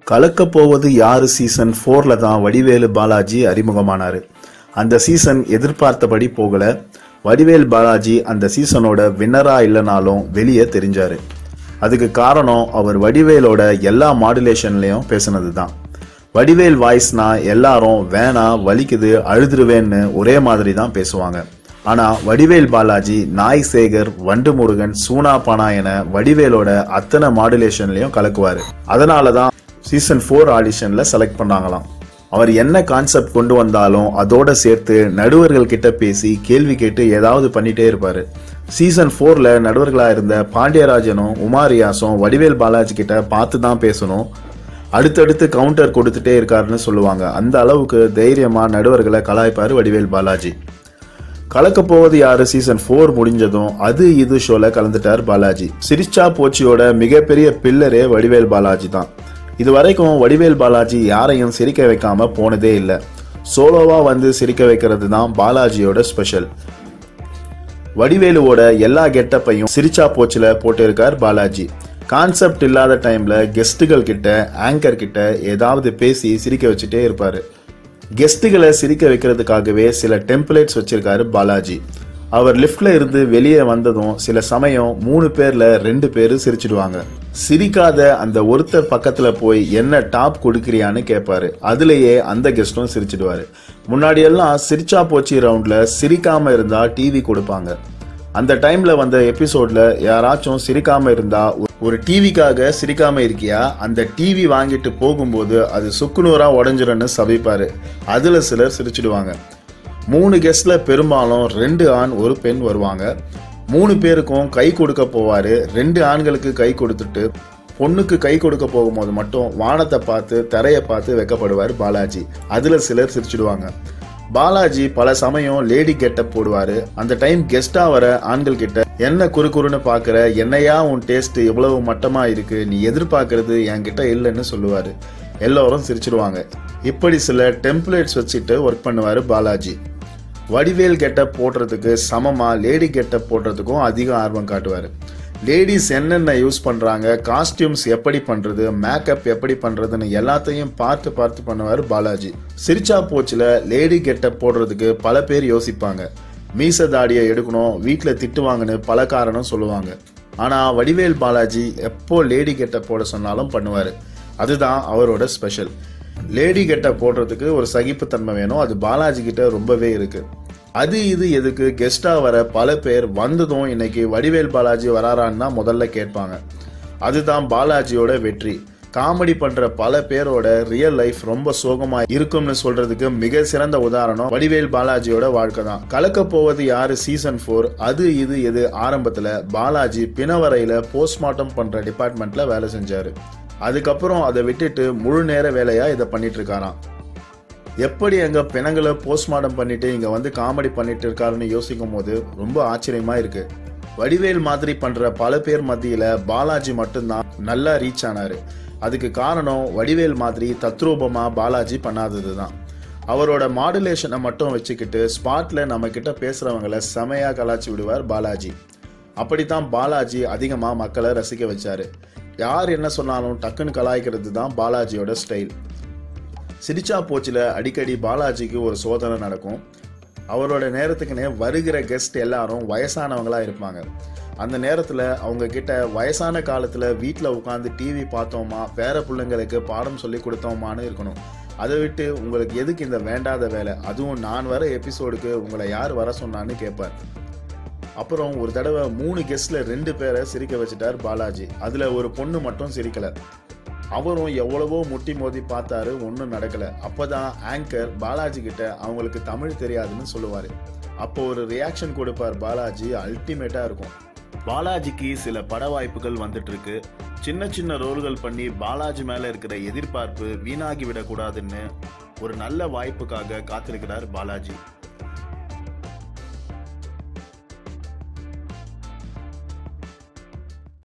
கலக்க போவது யாரு சீசன் ஃபோர்ல தான் வடிவேலு பாலாஜி அறிமுகமானாரு அந்த சீசன் எதிர்பார்த்தபடி போகல வடிவேல் பாலாஜி அந்த சீசனோட வின்னரா இல்லைனாலும் வெளியே தெரிஞ்சாரு அதுக்கு காரணம் அவர் வடிவேலோட எல்லா மாடுலேஷன்லயும் பேசுனது தான் வடிவேல் வாய்ஸ்னா எல்லாரும் வேணா வலிக்குது அழுதுருவேன்னு ஒரே மாதிரி தான் பேசுவாங்க ஆனா வடிவேல் பாலாஜி நாய் சேகர் வண்டு முருகன் சூனா பானா என வடிவேலோட அத்தனை மாடுலேஷன்லயும் கலக்குவாரு அதனால தான் சீசன் ஃபோர் ஆடிஷன்ல செலக்ட் பண்ணாங்களாம் அவர் என்ன கான்செப்ட் கொண்டு வந்தாலும் அதோட சேர்த்து நடுவர்கள் கிட்ட பேசி கேள்வி கேட்டு ஏதாவது பண்ணிட்டே இருப்பாரு சீசன் ஃபோர்ல நடுவர்களா இருந்த பாண்டியராஜனும் உமாரியாசும் வடிவேல் பாலாஜி கிட்ட பார்த்து தான் பேசணும் அடுத்தடுத்து கவுண்டர் கொடுத்துட்டே இருக்காருன்னு சொல்லுவாங்க அந்த அளவுக்கு தைரியமா நடுவர்களை கலாய்ப்பாரு வடிவேல் பாலாஜி கலக்க போவது யாரு சீசன் ஃபோர் முடிஞ்சதும் அது இது ஷோல கலந்துட்டார் பாலாஜி சிரிச்சா போச்சியோட மிகப்பெரிய பில்லரே வடிவேல் பாலாஜி தான் இது வரைக்கும் வடிவேல் பாலாஜி யாரையும் சிரிக்க வைக்காம போனதே இல்லை சோலோவா வந்து சிரிக்க வைக்கிறது தான் பாலாஜியோட ஸ்பெஷல் வடிவேலுவோட எல்லா கெட்டப்பையும் சிரிச்சா போச்சுல போட்டிருக்கார் பாலாஜி கான்செப்ட் இல்லாத டைம்ல கெஸ்ட்டுகள் கிட்ட ஆங்கர் கிட்ட ஏதாவது பேசி சிரிக்க வச்சுட்டே இருப்பாரு கெஸ்ட்டுகளை சிரிக்க வைக்கிறதுக்காகவே சில டெம்ப்ளேட்ஸ் வச்சிருக்காரு பாலாஜி அவர் லிஃப்ட்ல இருந்து வெளியே வந்ததும் சில சமயம் மூணு பேர்ல ரெண்டு பேரு சிரிச்சிடுவாங்க சிரிக்காத அந்த ஒருத்தர் பக்கத்துல போய் என்ன டாப் கொடுக்குறியான்னு கேட்பாரு அதுலயே அந்த கெஸ்டும் சிரிச்சிடுவாரு முன்னாடி எல்லாம் சிரிச்சா போச்சு ரவுண்ட்ல சிரிக்காம இருந்தா டிவி கொடுப்பாங்க அந்த டைம்ல வந்த எபிசோட்ல யாராச்சும் சிரிக்காம இருந்தா ஒரு டிவிக்காக சிரிக்காம இருக்கியா அந்த டிவி வாங்கிட்டு போகும்போது அது சுக்குநூறா உடஞ்சிரும்னு சபிப்பாரு அதுல சிலர் சிரிச்சிடுவாங்க மூணு கெஸ்ட்ல பெரும்பாலும் ரெண்டு ஆண் ஒரு பெண் வருவாங்க மூணு பேருக்கும் கை கொடுக்க போவாரு ரெண்டு ஆண்களுக்கு கை கொடுத்துட்டு பொண்ணுக்கு கை கொடுக்க போகும்போது மட்டும் வானத்தை பார்த்து தரையை பார்த்து வைக்கப்படுவார் பாலாஜி அதுல சிலர் சிரிச்சிடுவாங்க பாலாஜி பல சமயம் லேடி கெட்டப் போடுவாரு அந்த டைம் கெஸ்டா வர ஆண்கள் கிட்ட என்ன குறு குறுன்னு பாக்குற என்னையா உன் டேஸ்ட் இவ்வளவு மட்டமா இருக்கு நீ எதிர்பார்க்கறது என்கிட்ட இல்லைன்னு சொல்லுவாரு எல்லோரும் சிரிச்சிடுவாங்க இப்படி சில டெம்ப்ளேட்ஸ் வச்சுட்டு ஒர்க் பண்ணுவாரு பாலாஜி வடிவேல் கெட்டப் போடுறதுக்கு சமமா லேடி கெட்டப் போடுறதுக்கும் அதிக ஆர்வம் காட்டுவாரு லேடிஸ் என்னென்ன யூஸ் பண்றாங்க காஸ்டியூம்ஸ் எப்படி பண்றது மேக்கப் எப்படி பண்றதுன்னு எல்லாத்தையும் பார்த்து பார்த்து பண்ணுவார் பாலாஜி சிரிச்சா போச்சுல லேடி கெட்டப் போடுறதுக்கு பல பேர் யோசிப்பாங்க மீச தாடியை எடுக்கணும் வீட்டில் திட்டுவாங்கன்னு பல காரணம் சொல்லுவாங்க ஆனா வடிவேல் பாலாஜி எப்போ லேடி கெட்டப் போட சொன்னாலும் பண்ணுவாரு அதுதான் அவரோட ஸ்பெஷல் லேடி கெட்ட போடுறதுக்கு ஒரு சகிப்புத்தன்மை வேணும் அது பாலாஜி கிட்ட ரொம்பவே இருக்கு அது இது எதுக்கு கெஸ்டா வர பல பேர் வந்ததும் இன்னைக்கு வடிவேல் பாலாஜி வராரான்னு தான் முதல்ல கேட்பாங்க அதுதான் பாலாஜியோட வெற்றி காமெடி பண்ற பல பேரோட ரியல் லைஃப் ரொம்ப சோகமா இருக்கும்னு சொல்றதுக்கு மிக சிறந்த உதாரணம் வடிவேல் பாலாஜியோட வாழ்க்கை தான் கலக்க போவது யாரு சீசன் ஃபோர் அது இது எது ஆரம்பத்துல பாலாஜி பிணவரையில போஸ்ட்மார்ட்டம் பண்ற டிபார்ட்மெண்ட்ல வேலை செஞ்சாரு அதுக்கப்புறம் அதை விட்டுட்டு முழு நேர வேலையா இதை பண்ணிட்டு இருக்காராம் எப்படி எங்க பிணங்களை போஸ்ட்மார்ட்டம் பண்ணிட்டு இங்க வந்து காமெடி பண்ணிட்டு இருக்காருன்னு யோசிக்கும் போது ரொம்ப ஆச்சரியமா இருக்கு வடிவேல் மாதிரி பண்ற பல பேர் மத்தியில பாலாஜி மட்டும்தான் நல்லா ரீச் ஆனாரு அதுக்கு காரணம் வடிவேல் மாதிரி தத்ரூபமா பாலாஜி பண்ணாதது தான் அவரோட மாடுலேஷனை மட்டும் வச்சுக்கிட்டு ஸ்பாட்ல நம்ம கிட்ட பேசுறவங்கள செமையா கலாச்சி விடுவார் பாலாஜி அப்படித்தான் பாலாஜி அதிகமா மக்களை ரசிக்க வச்சாரு யார் என்ன சொன்னாலும் டக்குன்னு கலாய்க்கிறது தான் பாலாஜியோட ஸ்டைல் சிரிச்சா போச்சில் அடிக்கடி பாலாஜிக்கு ஒரு சோதனை நடக்கும் அவரோட நேரத்துக்குன்னே வருகிற கெஸ்ட் எல்லாரும் வயசானவங்களா இருப்பாங்க அந்த நேரத்தில் அவங்க கிட்ட வயசான காலத்தில் வீட்டில் உட்காந்து டிவி பார்த்தோமா பேர பிள்ளைங்களுக்கு பாடம் சொல்லி கொடுத்தோமான்னு இருக்கணும் அதை விட்டு உங்களுக்கு எதுக்கு இந்த வேண்டாத வேலை அதுவும் நான் வர எபிசோடுக்கு உங்களை யார் வர சொன்னான்னு கேட்பார் அப்புறம் ஒரு தடவை மூணு கெஸ்ட்ல ரெண்டு பேரை சிரிக்க வச்சுட்டார் பாலாஜி அதுல ஒரு பொண்ணு மட்டும் சிரிக்கல அவரும் எவ்வளவோ முட்டி மோதி பார்த்தாரு ஒன்றும் நடக்கல அப்பதான் ஆங்கர் பாலாஜி கிட்ட அவங்களுக்கு தமிழ் தெரியாதுன்னு சொல்லுவாரு அப்போ ஒரு ரியாக்ஷன் கொடுப்பார் பாலாஜி அல்டிமேட்டா இருக்கும் பாலாஜிக்கு சில பட வாய்ப்புகள் வந்துட்டு இருக்கு சின்ன சின்ன ரோல்கள் பண்ணி பாலாஜி மேல இருக்கிற எதிர்பார்ப்பு வீணாகி விடக்கூடாதுன்னு ஒரு நல்ல வாய்ப்புக்காக காத்திருக்கிறார் பாலாஜி